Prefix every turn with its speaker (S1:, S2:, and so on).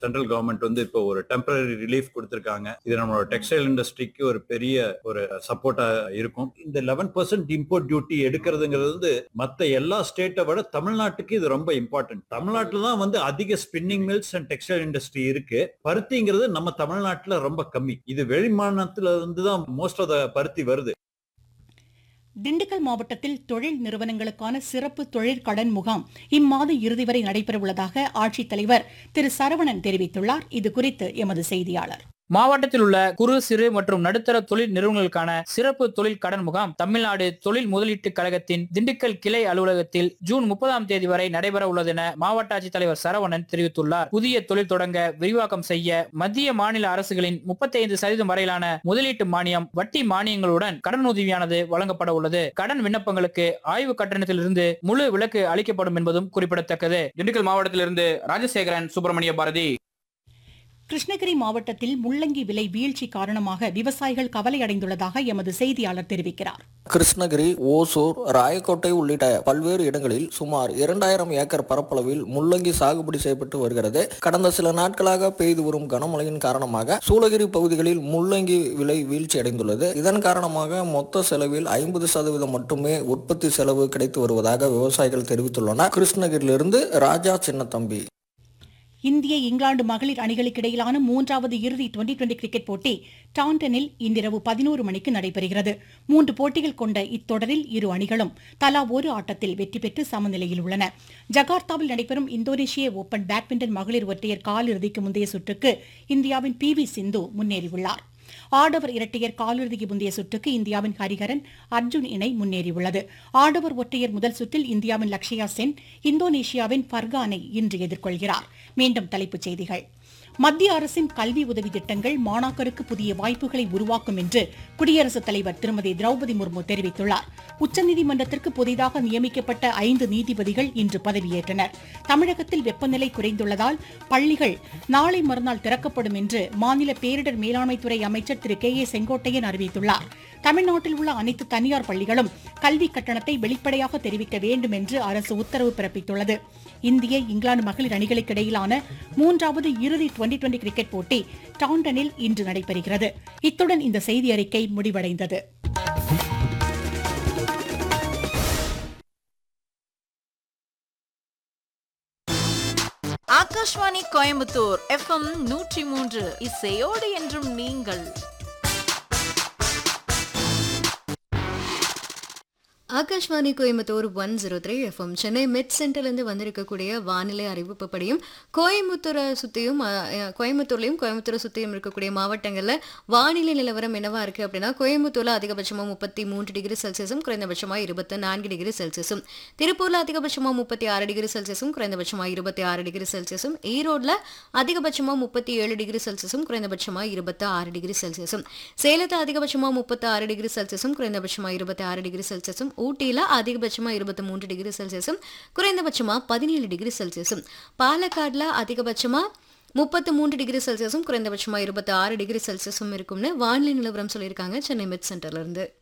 S1: central government வந்து இப்போ ஒரு டெம்பரரி ரிலீஃப் கொடுத்திருக்காங்க இது நம்மளோட டெக்ஸ்டைல் இண்டஸ்ட்ரிக்கு ஒரு பெரிய ஒரு சப்போர்ட்டா இருக்கும் இந்த லெவன் பர்சன்ட் இம்போர்ட் டியூட்டி எடுக்கிறதுங்கிறது வந்து மத்த எல்லா ஸ்டேட்டை விட தமிழ்நாட்டுக்கு இது ரொம்ப இம்பார்ட்டன்ட் தமிழ்நாட்டுல தான் வந்து அதிக spinning mills and textile industry இருக்கு பருத்திங்கிறது நம்ம தமிழ்நாட்டுல ரொம்ப கம்மி இது வெளிமாநிலத்துல இருந்து தான் மோஸ்ட் ஆஃப் த பருத்தி வருது
S2: திண்டுக்கல் மாவட்டத்தில் தொழில் நிறுவனங்களுக்கான சிறப்பு தொழில் கடன் முகாம் இம்மாத இறுதி வரை நடைபெறவுள்ளதாக ஆட்சித்தலைவர் திரு சரவணன் தெரிவித்துள்ளார் இது குறித்து எமது செய்தியாளர்
S3: மாவட்டத்தில் உள்ள குறு சிறு மற்றும் நடுத்தர தொழில் நிறுவனங்களுக்கான சிறப்பு தொழில் கடன் முகாம் தமிழ்நாடு தொழில் முதலீட்டு கழகத்தின் திண்டுக்கல் கிளை அலுவலகத்தில் ஜூன் முப்பதாம் தேதி வரை நடைபெற உள்ளது என மாவட்ட ஆட்சித்தலைவர் சரவணன் தெரிவித்துள்ளார் புதிய தொழில் தொடங்க விரிவாக்கம் செய்ய மத்திய மாநில அரசுகளின் முப்பத்தைந்து சதவீதம் வரையிலான முதலீட்டு மானியம் வட்டி மானியங்களுடன் கடன் உதவியானது வழங்கப்பட உள்ளது கடன் விண்ணப்பங்களுக்கு ஆய்வு கட்டணத்திலிருந்து முழு விலக்கு அளிக்கப்படும் என்பதும் குறிப்பிடத்தக்கது திண்டுக்கல் மாவட்டத்திலிருந்து ராஜசேகரன் சுப்பிரமணிய பாரதி
S2: கிருஷ்ணகிரி மாவட்டத்தில் முள்ளங்கி விலை வீழ்ச்சி காரணமாக விவசாயிகள் கவலையடைந்துள்ளதாக எமது செய்தியாளர் தெரிவிக்கிறார்
S4: கிருஷ்ணகிரி ஓசூர் ராயக்கோட்டை உள்ளிட்ட பல்வேறு இடங்களில் சுமார் இரண்டாயிரம் ஏக்கர் பரப்பளவில் முள்ளங்கி சாகுபடி செய்யப்பட்டு வருகிறது கடந்த சில நாட்களாக பெய்து வரும் கனமழையின் காரணமாக சூளகிரி பகுதிகளில் முள்ளங்கி விலை வீழ்ச்சி அடைந்துள்ளது இதன் காரணமாக மொத்த செலவில் ஐம்பது சதவீதம் மட்டுமே உற்பத்தி செலவு கிடைத்து வருவதாக விவசாயிகள் தெரிவித்துள்ளனர் கிருஷ்ணகிரியிலிருந்து ராஜா சின்னத்தம்பி
S2: இந்திய இங்கிலாந்து மகளிர் அணிகளுக்கு இடையிலான மூன்றாவது இறுதி டுவெண்டி டுவெண்டி கிரிக்கெட் போட்டி டாண்டனில் இன்றிரவு பதினோரு மணிக்கு நடைபெறுகிறது மூன்று போட்டிகள் கொண்ட இத்தொடரில் இரு அணிகளும் தலா ஒரு ஆட்டத்தில் வெற்றி பெற்று சமநிலையில் உள்ளன ஜகார்த்தாவில் நடைபெறும் இந்தோனேஷிய ஓபன் பேட்மிண்டன் மகளிர் ஒற்றையர் காலிறுதிக்கு முந்தைய சுற்றுக்கு இந்தியாவின் பி வி சிந்து முன்னேறியுள்ளார் ஆடவர் இரட்டையர் காலிறுதிக்கு முந்தைய சுற்றுக்கு இந்தியாவின் ஹரிஹரன் அர்ஜுன் இணை முன்னேறியுள்ளது ஆடவர் ஒற்றையர் முதல் சுற்றில் இந்தியாவின் லக்ஷயா சென் இந்தோனேஷியாவின் பர்கானை இன்று எதிர்கொள்கிறார் மீண்டும் தலைப்புச் செய்திகள் மத்திய அரசின் கல்வி உதவி திட்டங்கள் மாணாக்கருக்கு புதிய வாய்ப்புகளை உருவாக்கும் என்று குடியரசுத் தலைவர் திருமதி திரௌபதி முர்மு தெரிவித்துள்ளார் உச்சநீதிமன்றத்திற்கு புதிதாக நியமிக்கப்பட்ட ஐந்து நீதிபதிகள் இன்று பதவியேற்றனர் தமிழகத்தில் வெப்பநிலை குறைந்துள்ளதால் பள்ளிகள் நாளை மறுநாள் திறக்கப்படும் என்று மாநில பேரிடர் மேலாண்மைத்துறை அமைச்சர் திரு கே ஏ செங்கோட்டையன் அறிவித்துள்ளார் தமிழ்நாட்டில் உள்ள அனைத்து தனியார் பள்ளிகளும் கல்வி கட்டணத்தை வெளிப்படையாக தெரிவிக்க வேண்டும் என்று அரசு உத்தரவு பிறப்பித்துள்ளது இந்திய இங்கிலாந்து மகளிர் அணிகளுக்கு இடையிலான மூன்றாவது இறுதி டுவெண்டி டுவெண்டி கிரிக்கெட் போட்டி டாண்டனில் இன்று நடைபெறுகிறது இத்துடன் இந்த செய்தி அறிக்கை முடிவடைந்தது
S5: ஆகாஷ்வாணி கோயம்புத்தூர் எஃப்எம் நூற்றி மூன்று இசையோடு என்றும் நீங்கள்
S6: Akashvani Coimbatore one zero three FM Chennai Met சென்டர்லேருந்து வந்திருக்கக்கூடிய வானிலை அறிவிப்புப்படியும் கோயம்புத்தூரை சுற்றியும் கோயம்புத்தூர்லையும் கோயம்புத்தூரை சுற்றியும் இருக்கக்கூடிய மாவட்டங்களில் வானிலை நிலவரம் என்னவா இருக்குது அப்படின்னா கோயம்புத்தூரில் அதிகபட்சமாக முப்பத்தி மூன்று டிகிரி செல்சியஸும் குறைந்தபட்சமாக இருபத்தி நான்கு டிகிரி செல்சியஸும் திருப்பூரில் அதிகபட்சமாக முப்பத்தி ஆறு டிகிரி செல்சியஸும் குறைந்தபட்சமாக இருபத்தி ஆறு டிகிரி செல்சியஸும் ஈரோட்டில் அதிகபட்சமாக முப்பத்தி ஏழு டிகிரி செல்சியஸும் குறைந்தபட்சமாக இருபத்தி ஆறு டிகிரி செல்சியஸும் சேலத்தில் அதிகபட்சமாக முப்பத்தி ஆறு டிகிரி செல்சியஸும் குறைந்தபட்சமாக இருபத்தி ஆறு டிகிரி செல்சியஸும் ஊட்டியில் அதிகபட்சமாக இருபத்தி மூன்று டிகிரி செல்சியஸும் குறைந்தபட்சமாக பதினேழு டிகிரி செல்சியஸும் பாலக்காடில் அதிகபட்சமாக முப்பத்து மூன்று டிகிரி செல்சியஸும் குறைந்தபட்சமாக இருபத்தி ஆறு டிகிரி செல்சியஸும் இருக்கும்னு வானிலை நிலவரம் சொல்லியிருக்காங்க சென்னை மெட் சென்டர்லேருந்து